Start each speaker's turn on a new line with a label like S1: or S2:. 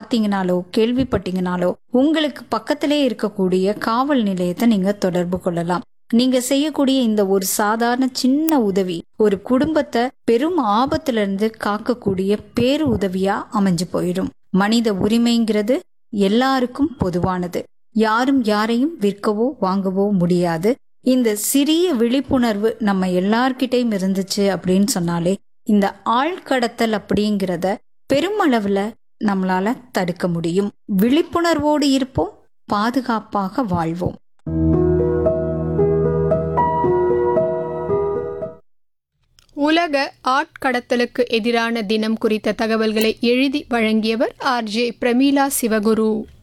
S1: பார்த்தீங்கனாலோ கேள்விப்பட்டீங்கனாலோ உங்களுக்கு பக்கத்திலே இருக்கக்கூடிய காவல் நிலையத்தை நீங்க தொடர்பு கொள்ளலாம் நீங்க செய்யக்கூடிய இந்த ஒரு சாதாரண சின்ன உதவி ஒரு குடும்பத்தை பெரும் ஆபத்துல இருந்து காக்கக்கூடிய பேரு உதவியா அமைஞ்சு போயிடும் மனித உரிமைங்கிறது எல்லாருக்கும் பொதுவானது யாரும் யாரையும் விற்கவோ வாங்கவோ முடியாது இந்த சிறிய விழிப்புணர்வு நம்ம எல்லார்கிட்டையும் இருந்துச்சு அப்படின்னு சொன்னாலே இந்த ஆழ்கடத்தல் அப்படிங்கிறத பெருமளவுல நம்மளால தடுக்க முடியும் விழிப்புணர்வோடு இருப்போம் பாதுகாப்பாக வாழ்வோம்
S2: உலக ஆட்கடத்தலுக்கு எதிரான தினம் குறித்த தகவல்களை எழுதி வழங்கியவர் ஆர்ஜே பிரமீளா சிவகுரு